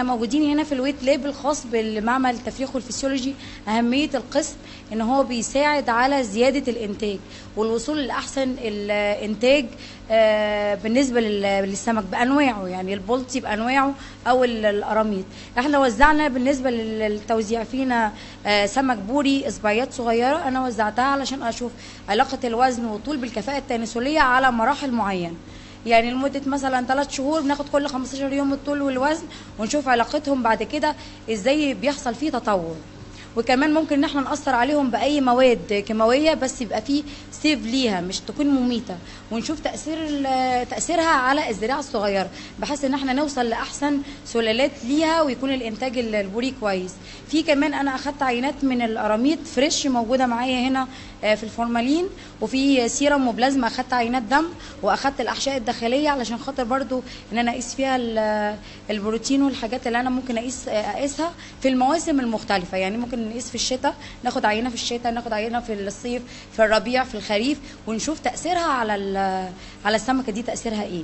احنا موجودين هنا في الويت لاب الخاص بالمعمل التفريخ والفسيولوجي اهميه القسم ان هو بيساعد على زياده الانتاج والوصول لاحسن الانتاج آه، بالنسبه لل- للسمك بانواعه يعني البلطي بانواعه او ال- القراميط احنا وزعنا بالنسبه لل- للتوزيع فينا آه، سمك بوري اصبعيات صغيره انا وزعتها علشان اشوف علاقه الوزن والطول بالكفاءه التناسليه على مراحل معينه يعني لمدة مثلا ثلاث شهور بناخد كل 15 يوم الطول والوزن ونشوف علاقتهم بعد كده ازاي بيحصل فيه تطور وكمان ممكن ان احنا نأثر عليهم بأي مواد كيماوية بس يبقى فيه سيف ليها مش تكون مميتة ونشوف تأثير ال- تأثيرها على الزراعة الصغيرة بحيث ان احنا نوصل لأحسن سلالات ليها ويكون الإنتاج ال- البوري كويس في كمان انا اخدت عينات من القراميط فريش موجودة معايا هنا آه، في الفورمالين وفي سيرم وبلازما اخدت عينات دم واخدت الاحشاء الداخليه علشان خاطر برضو ان انا اقيس فيها ال- البروتين والحاجات اللي انا ممكن اقيس اقيسها في المواسم المختلفه يعني ممكن نقيس في الشتاء ناخد عينه في الشتاء ناخد عينه في الصيف في الربيع في الخريف ونشوف تاثيرها على ال- على السمكه دي تاثيرها ايه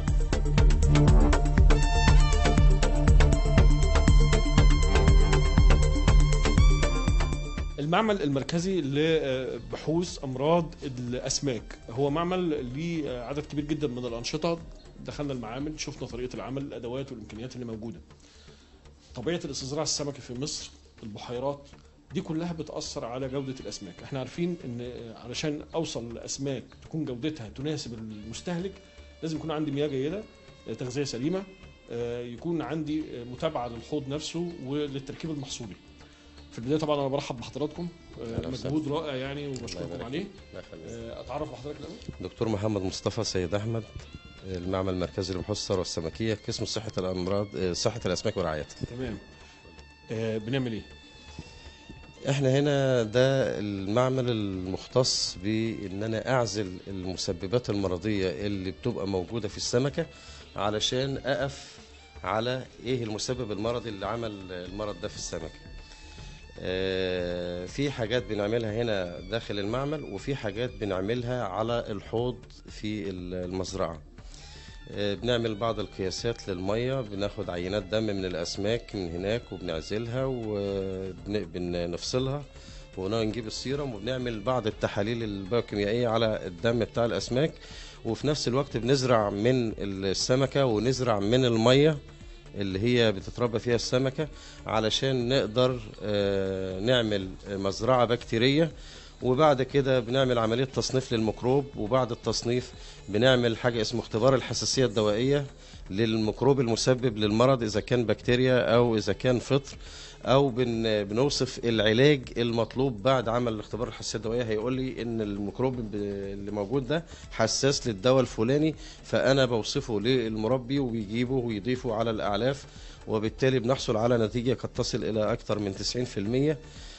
المعمل المركزي لبحوث امراض الاسماك هو معمل ليه عدد كبير جدا من الانشطه دخلنا المعامل شفنا طريقه العمل الادوات والامكانيات اللي موجوده طبيعه الاستزراع السمكي في مصر البحيرات دي كلها بتاثر على جوده الاسماك احنا عارفين ان علشان اوصل لاسماك تكون جودتها تناسب المستهلك لازم يكون عندي مياه جيده تغذيه سليمه يكون عندي متابعه للحوض نفسه وللتركيب المحصولي في البدايه طبعا انا برحب بحضراتكم آه، أهلا وسهلا. مجهود رائع يعني وبشكركم يبارك عليه الله يخليك. آه، اتعرف بحضرتك الاول دكتور محمد مصطفى سيد احمد المعمل المركزي لبحوث الثروه السمكيه قسم صحه الامراض آه، صحه الاسماك ورعايتها تمام آه، بنعمل ايه احنا هنا ده المعمل المختص بان انا اعزل المسببات المرضيه اللي بتبقى موجوده في السمكه علشان اقف على ايه المسبب المرضي اللي عمل المرض ده في السمكه آه، في حاجات بنعملها هنا داخل المعمل وفي حاجات بنعملها على الحوض في المزرعه آه، بنعمل بعض القياسات للميه بناخد عينات دم من الاسماك من هناك وبنعزلها وبنفصلها ونجيب السيرم وبنعمل بعض التحاليل البيوكيميائيه على الدم بتاع الاسماك وفي نفس الوقت بنزرع من السمكه ونزرع من الميه اللي هي بتتربى فيها السمكه علشان نقدر آه، نعمل مزرعه بكتيريه وبعد كده بنعمل عمليه تصنيف للميكروب وبعد التصنيف بنعمل حاجه اسمه اختبار الحساسيه الدوائيه للميكروب المسبب للمرض اذا كان بكتيريا او اذا كان فطر او بن بنوصف العلاج المطلوب بعد عمل الاختبار الحساسيه الدوائيه هيقول لي ان الميكروب ب- اللي موجود ده حساس للدواء الفلاني فانا بوصفه للمربي وبيجيبه ويضيفه على الاعلاف وبالتالي بنحصل على نتيجه قد تصل الى اكثر من 90%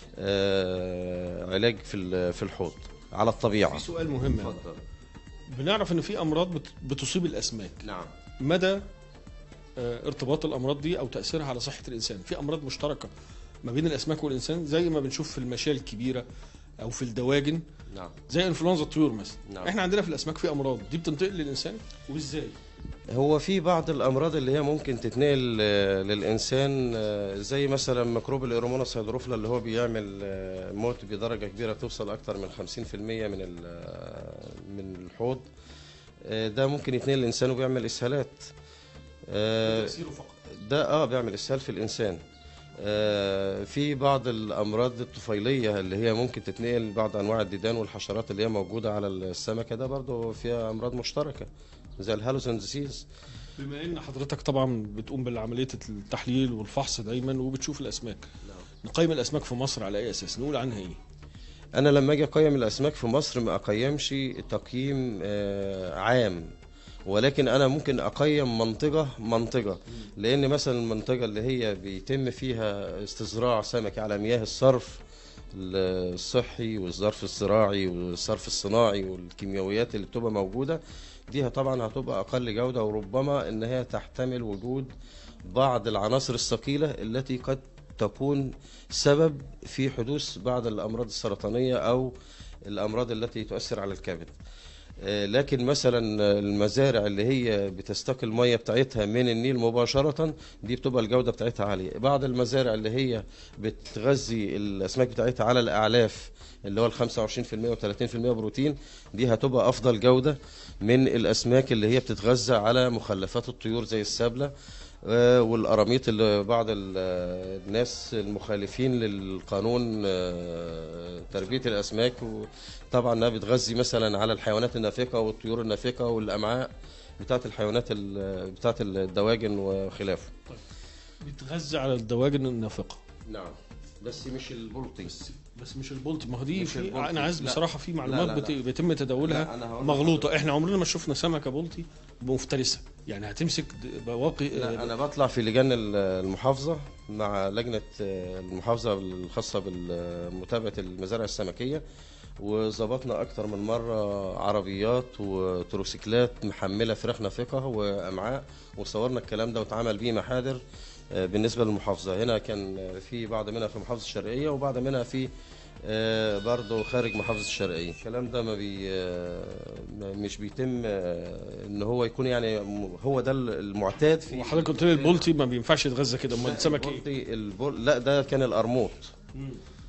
آه، علاج في ال- في الحوض على الطبيعه في سؤال مهم يعني. بنعرف ان في امراض بت- بتصيب الاسماك نعم مدى آه، ارتباط الامراض دي او تاثيرها على صحه الانسان في امراض مشتركه ما بين الاسماك والانسان زي ما بنشوف في المشاية الكبيره او في الدواجن نعم زي انفلونزا الطيور مثلا نعم. احنا عندنا في الاسماك في امراض دي بتنتقل للانسان وازاي هو في بعض الامراض اللي هي ممكن تتنقل آه، للانسان آه، زي مثلا ميكروب الايرومونوس هيدروفلا اللي هو بيعمل آه، موت بدرجه كبيره توصل اكتر من 50% من ال- آه، من الحوض آه، ده ممكن يتنقل للانسان وبيعمل اسهالات آه، تاثيره فقط ده اه بيعمل اسهال في الانسان آه، في بعض الامراض الطفيليه اللي هي ممكن تتنقل بعض انواع الديدان والحشرات اللي هي موجوده على السمكه ده برضه فيها امراض مشتركه زي الهالوسن ديسيز بما ان حضرتك طبعا بتقوم بعمليه التحليل والفحص دايما وبتشوف الاسماك نقيم الاسماك في مصر على اي اساس نقول عنها ايه انا لما اجي اقيم الاسماك في مصر ما اقيمش تقييم آه، عام ولكن انا ممكن اقيم منطقه منطقه لان مثلا المنطقه اللي هي بيتم فيها استزراع سمكي على مياه الصرف الصحي والظرف الزراعي والصرف الصناعي والكيميائيات اللي بتبقى موجوده دي طبعا هتبقى اقل جوده وربما ان هي تحتمل وجود بعض العناصر الثقيله التي قد تكون سبب في حدوث بعض الامراض السرطانيه او الامراض التي تؤثر على الكبد آه، لكن مثلا المزارع اللي هي بتستقي الميه بتاعتها من النيل مباشره دي بتبقى الجوده بتاعتها عاليه بعض المزارع اللي هي بتغذي الاسماك بتاعتها على الاعلاف اللي هو ال 25% و 30% بروتين دي هتبقى افضل جوده من الاسماك اللي هي بتتغذى على مخلفات الطيور زي السبله آه، والقراميط اللي بعض ال- الناس المخالفين للقانون آه، تربيه الاسماك طبعا انها بتغذي مثلا على الحيوانات النافقه والطيور النافقه والامعاء بتاعت الحيوانات ال- بتاعت الدواجن وخلافه بيتغذى على الدواجن النافقه نعم بس مش البلطي بس مش البولت ما هو دي مش في البلطي. انا عايز لا. بصراحه في لا، معلومات لا، بت- لا. بيتم تداولها لا، أنا هقول مغلوطه احنا عمرنا ما شفنا سمكه بلطي مفترسه يعني هتمسك د- بواقي لا انا بطلع في لجان ال- المحافظه مع لجنه آه، المحافظه الخاصه بمتابعه المزارع السمكيه وظبطنا اكتر من مره عربيات وتروسيكلات محمله فراخ نافقه وامعاء وصورنا الكلام ده واتعمل بيه محاضر آه، بالنسبه للمحافظه هنا كان آه، في بعض منها في محافظه الشرقيه وبعض منها في آه، برضه خارج محافظه الشرقيه الكلام ده ما بي آه، ما- مش بيتم آه، ان هو يكون يعني م- هو ده المعتاد في وحضرتك قلت لي البولتي ما بينفعش يتغذى كده امال لا، السمك ايه؟ البلطي البل... لا ده كان القرموط مم.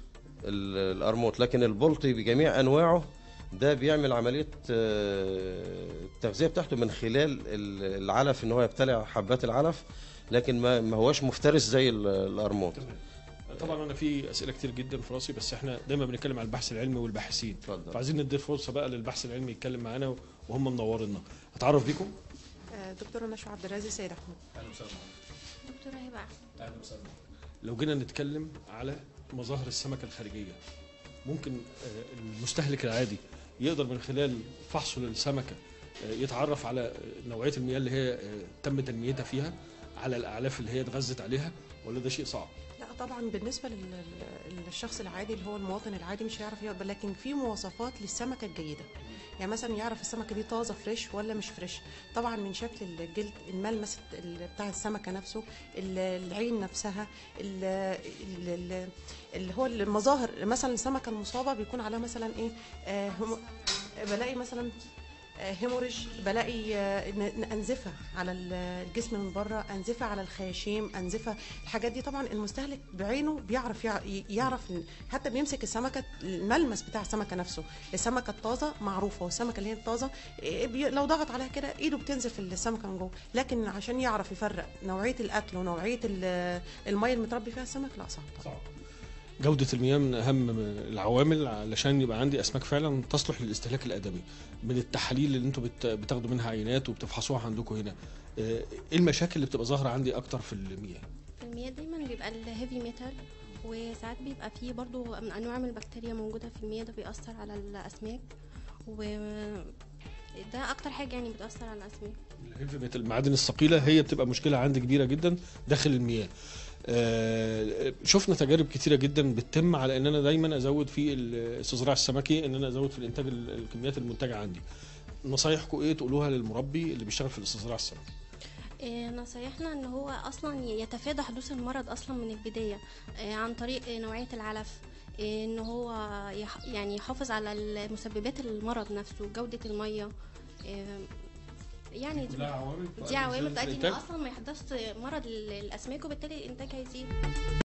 ال- القرموط لكن البلطي بجميع انواعه ده بيعمل عمليه آه، التغذيه بتاعته من خلال ال- العلف ان هو يبتلع حبات العلف لكن ما ما هوش مفترس زي ال- القرموط طبعا انا في اسئله كتير جدا في راسي بس احنا دايما بنتكلم على البحث العلمي والباحثين اتفضل. فعايزين ندي فرصه بقى للبحث العلمي يتكلم معانا وهم منورينا اتعرف بيكم آه، دكتورة نشوى عبد الرازق سيد احمد دكتورة هبة أحمد لو جينا نتكلم على مظاهر السمكه الخارجيه ممكن آه، المستهلك العادي يقدر من خلال فحصه للسمكه آه، يتعرف على آه، نوعيه المياه اللي هي آه، تم تنميتها فيها على الاعلاف اللي هي اتغذت عليها ولا ده شيء صعب؟ لا طبعا بالنسبة لل- لل- للشخص العادي اللي هو المواطن العادي مش هيعرف يقبل لكن في مواصفات للسمكة الجيدة يعني مثلا يعرف السمكة دي طازة فريش ولا مش فريش طبعا من شكل الجلد الملمس ال- بتاع السمكة نفسه ال- العين نفسها ال- ال- ال- اللي هو المظاهر مثلا السمكة المصابة بيكون عليها مثلا ايه آه هم- بلاقي مثلا آه، هيموريج بلاقي آه، ن- انزفه على ال- الجسم من بره انزفه على الخياشيم انزفه الحاجات دي طبعا المستهلك بعينه بيعرف يع- ي- يعرف إن- حتى بيمسك السمكه الملمس بتاع السمكه نفسه السمكه الطازه معروفه والسمكه اللي هي الطازه إيه، بي- لو ضغط عليها كده ايده بتنزف السمكه من جوه لكن عشان يعرف يفرق نوعيه الاكل ونوعيه ال- الميه المتربي فيها السمك لا صعب طبعا. جودة المياه من أهم العوامل علشان يبقى عندي أسماك فعلا تصلح للاستهلاك الآدمي من التحاليل اللي أنتوا بت- بتاخدوا منها عينات وبتفحصوها عندكم هنا آه، إيه المشاكل اللي بتبقى ظاهرة عندي أكتر في المياه؟ في المياه دايما بيبقى الهيفي ميتال وساعات بيبقى فيه برضو من أنواع من البكتيريا موجودة في المياه ده بيأثر على الأسماك و ده أكتر حاجة يعني بتأثر على الأسماك الهيفي ميتال المعادن الثقيلة هي بتبقى مشكلة عندي كبيرة جدا داخل المياه آه، شفنا تجارب كتيرة جدا بتتم على ان انا دايما ازود في الاستزراع السمكي ان انا ازود في الانتاج ال- الكميات المنتجة عندي نصايحكم ايه تقولوها للمربي اللي بيشتغل في الاستزراع السمكي إيه، نصايحنا ان هو اصلا يتفادى حدوث المرض اصلا من البدايه إيه، عن طريق إيه، نوعيه العلف إيه، ان هو يح- يعني يحافظ على مسببات المرض نفسه جوده الميه إيه، يعني دي- عوامل دي عوامل تؤدي ان اصلا ما يحدث مرض للاسماك وبالتالي الانتاج هيزيد